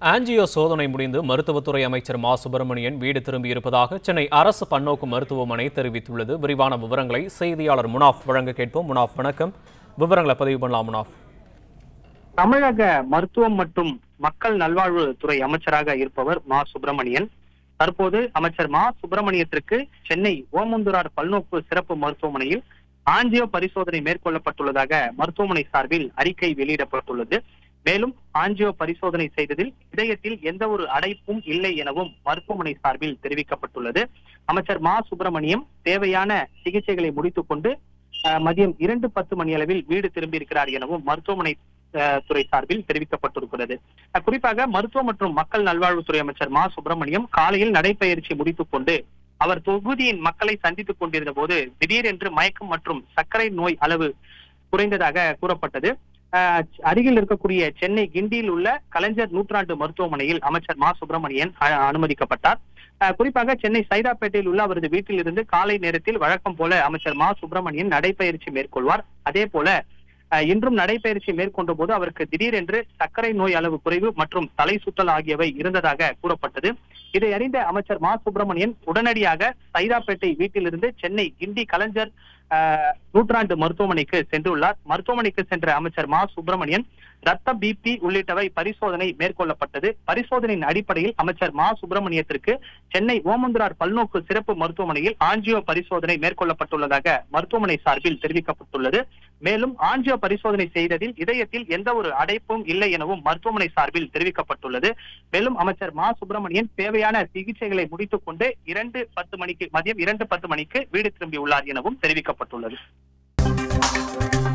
angio சோதனை முடிந்து மருத்துவத்துறை அமைச்சர் மா சுப்பிரமணியன் வீடு திரும்பியிருப்பதாக சென்னை அரசு பன்னோக்கு மருத்துவமனை தெரிவித்துள்ளது விரிவான விவரங்களை செய்தியாளர் முனாஃப் வழங்க கேட்போம் முனாஃப் வணக்கம் விவரங்களை பதிவு பண்ணலாம் முனாஃப் தமிழக மருத்துவம் மற்றும் மக்கள் நல்வாழ்வுத்துறை அமைச்சராக இருப்பவர் மா சுப்பிரமணியன் தற்போது அமைச்சர் மா சுப்பிரமணியத்திற்கு சென்னை ஓமந்தூரார் பல்நோக்கு சிறப்பு மருத்துவமனையில் ஆஞ்சியோ பரிசோதனை மேற்கொள்ளப்பட்டுள்ளதாக மருத்துவமனை சார்பில் அறிக்கை வெளியிடப்பட்டுள்ளது மேலும் ஆஞ்சியோ பரிசோதனை செய்ததில் இதயத்தில் எந்த ஒரு அடைப்பும் இல்லை எனவும் மருத்துவமனை சார்பில் தெரிவிக்கப்பட்டுள்ளது அமைச்சர் மா சுப்பிரமணியம் தேவையான சிகிச்சைகளை முடித்துக் கொண்டு அஹ், மதியம் இரண்டு பத்து மணி அளவில் வீடு திரும்பியிருக்கிறார் எனவும் மருத்துவமனை அஹ், துறை சார்பில் தெரிவிக்கப்பட்டிருக்கிறது அஹ், குறிப்பாக மருத்துவ மற்றும் மக்கள் நல்வாழ்வுத்துறை அமைச்சர் மா சுப்பிரமணியம் காலையில் நடைபயிற்சி முடித்துக் கொண்டு அவர் தொகுதியின் மக்களை சந்தித்துக் கொண்டிருந்த போது திடீரென்று மயக்கம் மற்றும் சர்க்கரை நோய் அளவு குறைந்ததாக கூறப்பட்டது அஹ், அருகில் இருக்கக்கூடிய சென்னை கிண்டியில் உள்ள கலைஞர் நூற்றாண்டு மருத்துவமனையில் அமைச்சர் மா சுப்பிரமணியன் அ- அனுமதிக்கப்பட்டார் அஹ், குறிப்பாக சென்னை சைதாப்பேட்டையில் உள்ள அவரது வீட்டில் இருந்து காலை நேரத்தில் வழக்கம் போல அமைச்சர் மா சுப்பிரமணியன் நடைபயிற்சி மேற்கொள்வார் அதே போல அஹ், இன்றும் நடைபயிற்சி மேற்கொண்ட போது அவருக்கு திடீரென்று சர்க்கரை நோய் அளவு குறைவு மற்றும் தலை சுற்றல் ஆகியவை இருந்ததாக கூறப்பட்டது இதை அறிந்த அமைச்சர் மா சுப்பிரமணியன் உடனடியாக சைதாப்பேட்டை வீட்டிலிருந்து சென்னை கிண்டி கலைஞர் அஹ், நூற்றாண்டு மருத்துவமனைக்கு சென்றுள்ளார் மருத்துவமனைக்கு சென்ற அமைச்சர் மா சுப்பிரமணியன் ரத்த பிபி உள்ளிட்டவை பரிசோதனை மேற்கொள்ளப்பட்டது பரிசோதனையின் அடிப்படையில் அமைச்சர் மா சுப்பிரமணியத்திற்கு சென்னை ஓமந்துரார் பல்நோக்கு சிறப்பு மருத்துவமனையில் ஆஞ்சியோ பரிசோதனை மேற்கொள்ளப்பட்டுள்ளதாக மருத்துவமனை சார்பில் தெரிவிக்கப்பட்டுள்ளது மேலும் ஆஞ்சியோ பரிசோதனை செய்ததில் இதயத்தில் எந்த ஒரு அடைப்பும் இல்லை எனவும் மருத்துவமனை சார்பில் தெரிவிக்கப்பட்டுள்ளது மேலும் அமைச்சர் மா சுப்பிரமணியன் தேவையான சிகிச்சைகளை முடித்துக் கொண்டு இரண்டு பத்து மணிக்கு மதியம் இரண்டு பத்து மணிக்கு வீடு திரும்பியுள்ளார் எனவும் தெரிவிக்கப்பட்டுள்ளது